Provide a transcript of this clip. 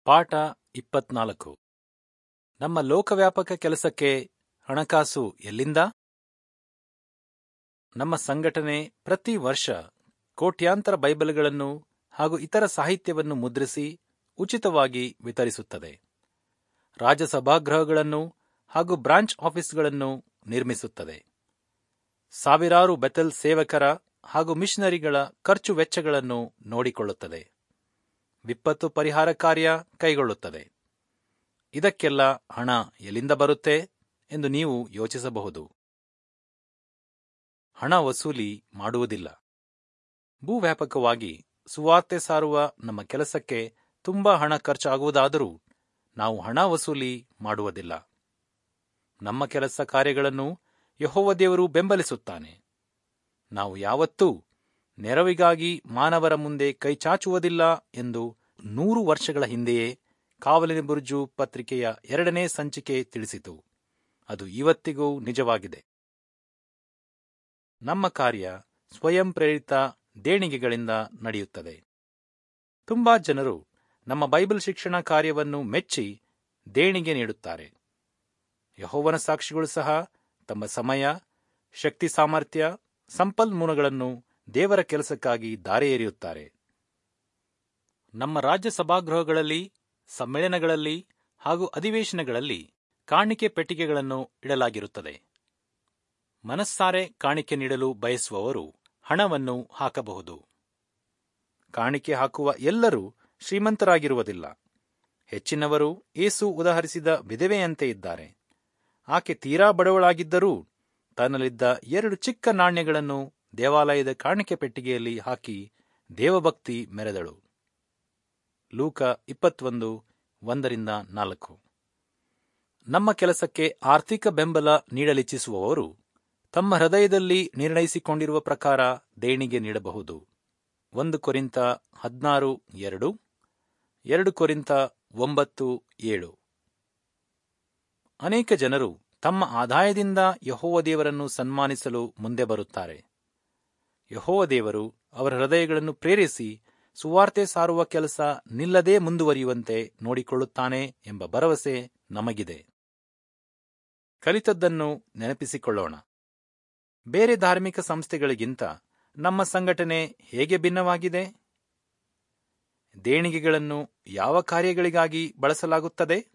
ಪಾಠ ಇಪ್ಪತ್ನಾಲ್ಕು ನಮ್ಮ ಲೋಕವ್ಯಾಪಕ ಕೆಲಸಕ್ಕೆ ಹಣಕಾಸು ಎಲ್ಲಿಂದ ನಮ್ಮ ಸಂಘಟನೆ ಪ್ರತಿ ವರ್ಷ ಕೋಟ್ಯಾಂತರ ಬೈಬಲ್ಗಳನ್ನು ಹಾಗೂ ಇತರ ಸಾಹಿತ್ಯವನ್ನು ಮುದ್ರಿಸಿ ಉಚಿತವಾಗಿ ವಿತರಿಸುತ್ತದೆ ರಾಜಸಭಾಗೃಹಗಳನ್ನು ಹಾಗೂ ಬ್ರಾಂಚ್ ಆಫೀಸ್ಗಳನ್ನು ನಿರ್ಮಿಸುತ್ತದೆ ಸಾವಿರಾರು ಬೆತಲ್ ಸೇವಕರ ಹಾಗೂ ಮಿಷನರಿಗಳ ಖರ್ಚು ವೆಚ್ಚಗಳನ್ನು ನೋಡಿಕೊಳ್ಳುತ್ತದೆ ವಿಪತ್ತು ಪರಿಹಾರ ಕಾರ್ಯ ಕೈಗೊಳ್ಳುತ್ತದೆ ಇದಕ್ಕೆಲ್ಲ ಹಣ ಎಲ್ಲಿಂದ ಬರುತ್ತೆ ಎಂದು ನೀವು ಯೋಚಿಸಬಹುದು ಹಣ ವಸೂಲಿ ಮಾಡುವುದಿಲ್ಲ ಭೂವ್ಯಾಪಕವಾಗಿ ಸುವಾರ್ತೆ ಸಾರುವ ನಮ್ಮ ಕೆಲಸಕ್ಕೆ ತುಂಬಾ ಹಣ ಖರ್ಚಾಗುವುದಾದರೂ ನಾವು ಹಣ ವಸೂಲಿ ಮಾಡುವುದಿಲ್ಲ ನಮ್ಮ ಕೆಲಸ ಕಾರ್ಯಗಳನ್ನು ಯಹೋವ ದೇವರು ಬೆಂಬಲಿಸುತ್ತಾನೆ ನಾವು ಯಾವತ್ತೂ ನೆರವಿಗಾಗಿ ಮಾನವರ ಮುಂದೆ ಕೈಚಾಚುವುದಿಲ್ಲ ಎಂದು ನೂರು ವರ್ಷಗಳ ಹಿಂದೆಯೇ ಕಾವಲಿನ ಬುರ್ಜು ಪತ್ರಿಕೆಯ ಎರಡನೇ ಸಂಚಿಕೆ ತಿಳಿಸಿತು ಅದು ಇವತ್ತಿಗೂ ನಿಜವಾಗಿದೆ ನಮ್ಮ ಕಾರ್ಯ ಸ್ವಯಂ ಪ್ರೇರಿತ ದೇಣಿಗೆಗಳಿಂದ ನಡೆಯುತ್ತದೆ ತುಂಬಾ ಜನರು ನಮ್ಮ ಬೈಬಲ್ ಶಿಕ್ಷಣ ಕಾರ್ಯವನ್ನು ಮೆಚ್ಚಿ ದೇಣಿಗೆ ನೀಡುತ್ತಾರೆ ಯಹೋವನ ಸಾಕ್ಷಿಗಳು ಸಹ ತಮ್ಮ ಸಮಯ ಶಕ್ತಿ ಸಾಮರ್ಥ್ಯ ಸಂಪನ್ಮೂಲಗಳನ್ನು ದೇವರ ಕೆಲಸಕ್ಕಾಗಿ ದಾರೆ ಎರೆಯುತ್ತಾರೆ ನಮ್ಮ ರಾಜ್ಯ ಸಭಾಗೃಹಗಳಲ್ಲಿ ಸಮ್ಮೇಳನಗಳಲ್ಲಿ ಹಾಗೂ ಅಧಿವೇಶನಗಳಲ್ಲಿ ಕಾಣಿಕೆ ಪೆಟ್ಟಿಗೆಗಳನ್ನು ಇಡಲಾಗಿರುತ್ತದೆ ಮನಸ್ಸಾರೆ ಕಾಣಿಕೆ ನೀಡಲು ಬಯಸುವವರು ಹಣವನ್ನು ಹಾಕಬಹುದು ಕಾಣಿಕೆ ಹಾಕುವ ಎಲ್ಲರೂ ಶ್ರೀಮಂತರಾಗಿರುವುದಿಲ್ಲ ಹೆಚ್ಚಿನವರು ಏಸು ಉದಾಹರಿಸಿದ ವಿಧವೆಯಂತೆ ಇದ್ದಾರೆ ಆಕೆ ತೀರಾ ಬಡವಳಾಗಿದ್ದರೂ ತನ್ನಲ್ಲಿದ್ದ ಎರಡು ಚಿಕ್ಕ ನಾಣ್ಯಗಳನ್ನು ದೇವಾಲಯದ ಕಾಣಿಕೆ ಪೆಟ್ಟಿಗೆಯಲ್ಲಿ ಹಾಕಿ ದೇವಭಕ್ತಿ ಮೆರೆದಳು ಲೂಕ ಇಪ್ಪತ್ತೊಂದು ಒಂದರಿಂದ ನಾಲ್ಕು ನಮ್ಮ ಕೆಲಸಕ್ಕೆ ಆರ್ಥಿಕ ಬೆಂಬಲ ನೀಡಲಿಚ್ಛಿಸುವವರು ತಮ್ಮ ಹೃದಯದಲ್ಲಿ ನಿರ್ಣಯಿಸಿಕೊಂಡಿರುವ ಪ್ರಕಾರ ದೇಣಿಗೆ ನೀಡಬಹುದು ಒಂದು ಕೊರಿಂತ ಹದಿನಾರು ಎರಡು ಎರಡು ಕೊರಿಂತ ಒಂಬತ್ತು ಏಳು ಅನೇಕ ಜನರು ತಮ್ಮ ಆದಾಯದಿಂದ ಯಹೋವ ದೇವರನ್ನು ಸನ್ಮಾನಿಸಲು ಮುಂದೆ ಬರುತ್ತಾರೆ ಯಹೋವ ದೇವರು ಅವರ ಹೃದಯಗಳನ್ನು ಪ್ರೇರಿಸಿ ಸುವಾರ್ತೆ ಸಾರುವ ಕೆಲಸ ನಿಲ್ಲದೇ ಮುಂದುವರಿಯುವಂತೆ ನೋಡಿಕೊಳ್ಳುತ್ತಾನೆ ಎಂಬ ಭರವಸೆ ನಮಗಿದೆ ಕಲಿತದ್ದನ್ನು ನೆನಪಿಸಿಕೊಳ್ಳೋಣ ಬೇರೆ ಧಾರ್ಮಿಕ ಸಂಸ್ಥೆಗಳಿಗಿಂತ ನಮ್ಮ ಸಂಘಟನೆ ಹೇಗೆ ಭಿನ್ನವಾಗಿದೆ ದೇಣಿಗೆಗಳನ್ನು ಯಾವ ಕಾರ್ಯಗಳಿಗಾಗಿ ಬಳಸಲಾಗುತ್ತದೆ